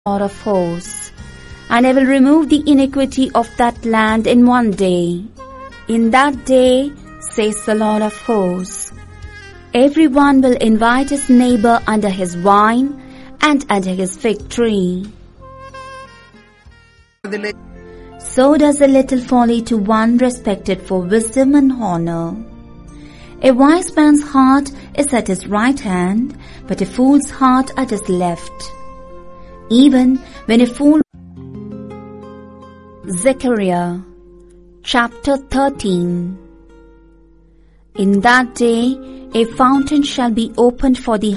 Lord of hosts, and I will remove the iniquity of that land in one day. In that day, says the Lord of hosts, everyone will invite his neighbor under his vine and under his fig tree. அதிலே So does a little folly to one respected for wisdom and honor. A wise man's heart is at his right hand, but a fool's heart at his left. Even when a fool Zechariah chapter 13 In that day a fountain shall be opened for the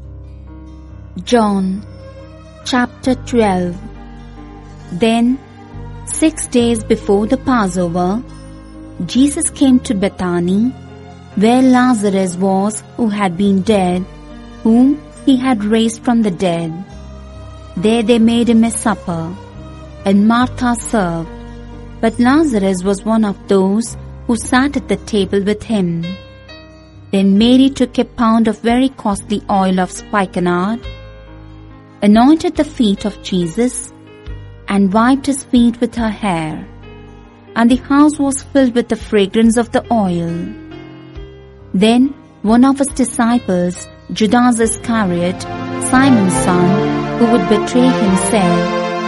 John chapter 12 Then Six days before the Passover, Jesus came to Bethany, where Lazarus was who had been dead, whom he had raised from the dead. There they made him a supper, and Martha served, but Lazarus was one of those who sat at the table with him. Then Mary took a pound of very costly oil of spikenard, anointed the feet of Jesus, and wiped his feet with her hair. And the house was filled with the fragrance of the oil. Then one of his disciples, Judas Iscariot, Simon's son, who would betray him, said,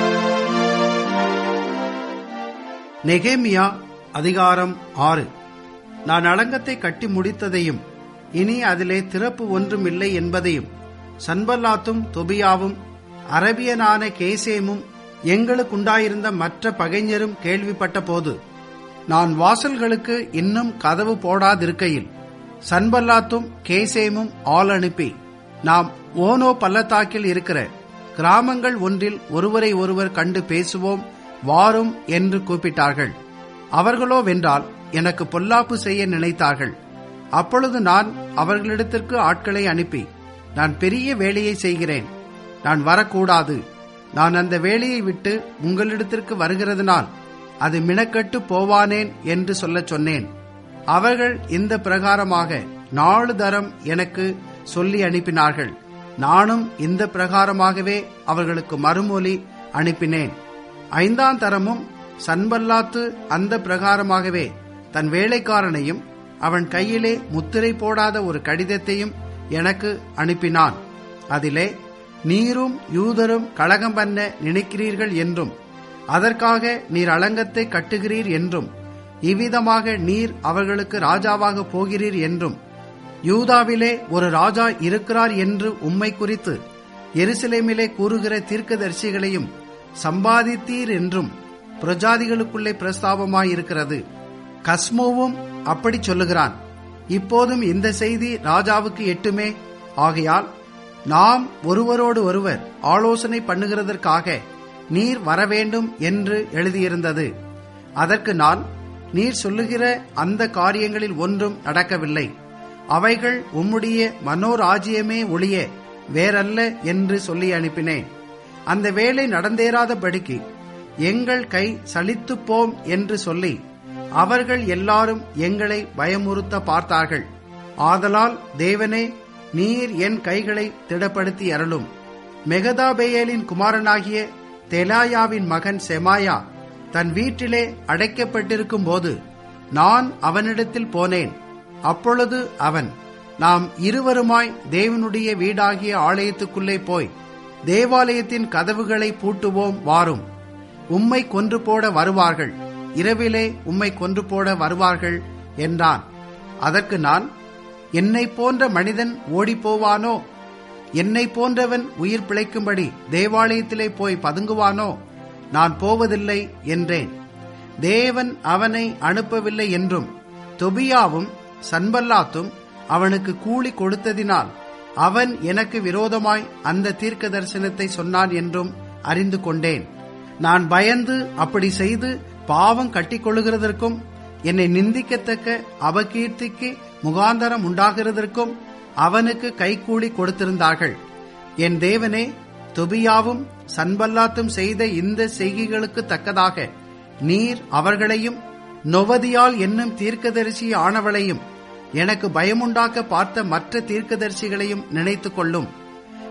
நெகேமியா அதிகாரம் ஆறு நான் அலங்கத்தை கட்டி முடித்ததையும் இனி அதிலே திறப்பு ஒன்றும் இல்லை என்பதையும் சன்பல்லாத்தும் தொபியாவும் அரபியனான கேசேமும் எங்களுக்குண்டாயிருந்த மற்ற பகைஞரும் கேள்விப்பட்ட போது நான் வாசல்களுக்கு இன்னும் கதவு போடாதிருக்கையில் சன்பல்லாத்தும் கேசேமும் ஆள் அனுப்பி நாம் ஓனோ பள்ளத்தாக்கில் இருக்கிற கிராமங்கள் ஒன்றில் ஒருவரை ஒருவர் கண்டு பேசுவோம் வாரும் என்று கூப்பிட்டார்கள் அவர்களோ வென்றால் எனக்கு பொல்லாப்பு செய்ய நினைத்தார்கள் அப்பொழுது நான் அவர்களிடத்திற்கு ஆட்களை அனுப்பி நான் பெரிய வேலையை செய்கிறேன் நான் வரக்கூடாது நான் அந்த வேலையை விட்டு உங்களிடத்திற்கு வருகிறதுனால் அது மினக்கட்டு போவானேன் என்று சொல்லச் சொன்னேன் அவர்கள் இந்த பிரகாரமாக நாலு தரம் எனக்கு சொல்லி அனுப்பினார்கள் நானும் இந்த பிரகாரமாகவே அவர்களுக்கு மறுமொழி அனுப்பினேன் ஐந்தாம் தரமும் சன்பல்லாத்து அந்த பிரகாரமாகவே தன் வேலைக்காரனையும் அவன் கையிலே முத்திரை போடாத ஒரு கடிதத்தையும் எனக்கு அனுப்பினான் அதிலே நீரும் யூதரும் கலகம் பண்ண நினைக்கிறீர்கள் என்றும் அதற்காக நீர் அலங்கத்தை கட்டுகிறீர் என்றும் இவ்விதமாக நீர் அவர்களுக்கு ராஜாவாக போகிறீர் என்றும் யூதாவிலே ஒரு ராஜா இருக்கிறார் என்று உம்மை குறித்து எருசலேமிலே கூறுகிற தீர்க்கதரிசிகளையும் சம்பாதித்தீர் என்றும் பிரஜாதிகளுக்குள்ளே பிரஸ்தாபமாயிருக்கிறது கஸ்மோவும் அப்படி சொல்லுகிறான் இப்போதும் இந்த செய்தி ராஜாவுக்கு எட்டுமே ஆகையால் நாம் ஒருவரோடு ஒருவர் ஆலோசனை பண்ணுகிறதற்காக நீர் வரவேண்டும் என்று எழுதியிருந்தது அதற்கு நான் நீர் சொல்லுகிற அந்த காரியங்களில் ஒன்றும் நடக்கவில்லை அவைகள் உம்முடைய மனோராஜ்யமே ஒளிய வேறல்ல என்று சொல்லி அனுப்பினேன் அந்த வேலை நடந்தேறாதபடிக்கு எங்கள் கை சலித்துப்போம் என்று சொல்லி அவர்கள் எல்லாரும் எங்களை பயமுறுத்த பார்த்தார்கள் ஆதலால் தேவனே நீர் என் கைகளை திடப்படுத்தி அருளும் மெகதாபேயலின் குமாரனாகிய தெலாயாவின் மகன் செமாயா தன் வீட்டிலே அடைக்கப்பட்டிருக்கும் போது நான் அவனிடத்தில் போனேன் அப்பொழுது அவன் நாம் இருவருமாய் தேவனுடைய வீடாகிய ஆலயத்துக்குள்ளே போய் தேவாலயத்தின் கதவுகளை பூட்டுவோம் வாரும் உம்மை கொன்று போட வருவார்கள் இரவிலே உம்மை கொன்று போட வருவார்கள் என்றான் அதற்கு நான் என்னை போன்ற மனிதன் ஓடிப்போவானோ என்னை போன்றவன் உயிர் பிழைக்கும்படி தேவாலயத்திலே போய் பதுங்குவானோ நான் போவதில்லை என்றேன் தேவன் அவனை அனுப்பவில்லை என்றும் தொபியாவும் சன்பல்லாத்தும் அவனுக்கு கூலி கொடுத்ததினால் அவன் எனக்கு விரோதமாய் அந்த தீர்க்க தரிசனத்தை சொன்னான் என்றும் அறிந்து கொண்டேன் நான் பயந்து அப்படி செய்து பாவம் கட்டிக்கொள்ளுகிறதற்கும் என்னை நிந்திக்கத்தக்க அபகீர்த்திக்கு முகாந்தரம் உண்டாகிறதற்கும் அவனுக்கு கைக்கூலி கொடுத்திருந்தார்கள் என் தேவனே தொபியாவும் சன்பல்லாத்தும் செய்த இந்த செய்கைகளுக்கு தக்கதாக நீர் அவர்களையும் நொவதியால் என்னும் தீர்க்கதரிசி ஆனவளையும் எனக்கு பயமுண்டாக்க பார்த்த மற்ற தீர்க்கதரிசிகளையும் நினைத்துக் கொள்ளும்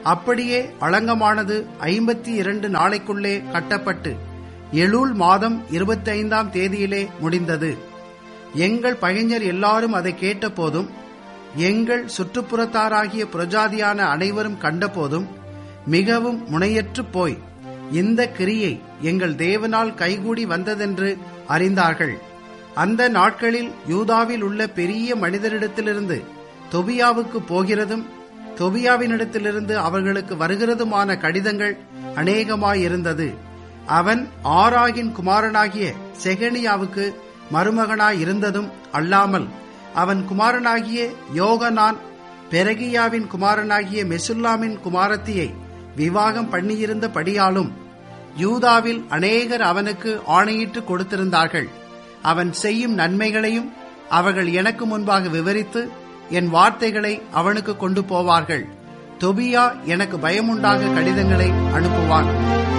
அப்படியே அளங்கமானது ஐம்பத்தி இரண்டு நாளைக்குள்ளே கட்டப்பட்டு எழூல் மாதம் இருபத்தைந்தாம் தேதியிலே முடிந்தது எங்கள் பகைஞர் எல்லாரும் அதை கேட்டபோதும் எங்கள் சுற்றுப்புறத்தாராகிய புரஜாதியான அனைவரும் கண்டபோதும் மிகவும் முனையற்று போய் இந்த கிரியை எங்கள் தேவனால் கைகூடி வந்ததென்று அறிந்தார்கள் அந்த நாட்களில் யூதாவில் உள்ள பெரிய மனிதரிடத்திலிருந்து தொபியாவுக்கு போகிறதும் தொபியாவினிடத்திலிருந்து அவர்களுக்கு வருகிறதுமான கடிதங்கள் அநேகமாயிருந்தது அவன் ஆராகின் குமாரனாகிய செகனியாவுக்கு மருமகனாயிருந்ததும் அல்லாமல் அவன் குமாரனாகிய யோகனான் பெரகியாவின் குமாரனாகிய மெசுல்லாமின் குமாரத்தியை விவாகம் பண்ணியிருந்தபடியாலும் யூதாவில் அநேகர் அவனுக்கு ஆணையிட்டு கொடுத்திருந்தார்கள் அவன் செய்யும் நன்மைகளையும் அவர்கள் எனக்கு முன்பாக விவரித்து என் வார்த்தைகளை அவனுக்கு கொண்டு போவார்கள் தொபியா எனக்கு பயமுண்டாக கடிதங்களை அனுப்புவான்